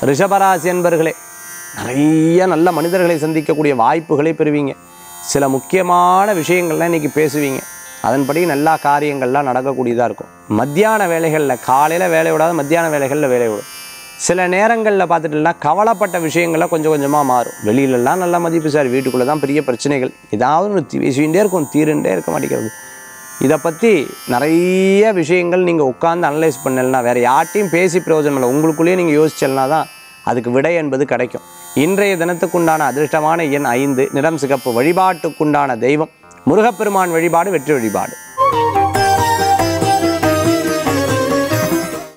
ரிஷபராசி என்பர்களே நிறைய நல்ல மனிதர்களை சந்திக்கக்கூடிய வாய்ப்புகளை பெறுவீங்க சில முக்கியமான விஷயங்கள்லாம் இன்றைக்கி பேசுவீங்க அதன்படி நல்லா காரியங்கள்லாம் நடக்கக்கூடியதாக இருக்கும் மத்தியான வேலைகளில் காலையில் வேலை விடாத மத்தியான வேலைகளில் வேலை விடும் சில நேரங்களில் பார்த்துட்டுனா கவலைப்பட்ட விஷயங்கள்லாம் கொஞ்சம் கொஞ்சமாக மாறும் வெளியிலலாம் நல்ல மதிப்பு சார் வீட்டுக்குள்ளே தான் பெரிய பிரச்சனைகள் ஏதாவது ஒன்று தீ- பேசிக்கிட்டே இருக்கும் தீருண்டே இருக்க மாட்டேங்கிறது இதை பற்றி நிறைய விஷயங்கள் நீங்கள் உட்காந்து அனலைஸ் பண்ணலனா வேறு யார்ட்டையும் பேசி பிரயோஜனம் இல்லை உங்களுக்குள்ளேயே நீங்கள் யோசிச்சல்னா தான் அதுக்கு விடை என்பது கிடைக்கும் இன்றைய தினத்துக்குண்டான அதிர்ஷ்டமான எண் ஐந்து நிறம் சிகப்பு வழிபாட்டுக்குண்டான தெய்வம் முருகப்பெருமான் வழிபாடு வெற்றி வழிபாடு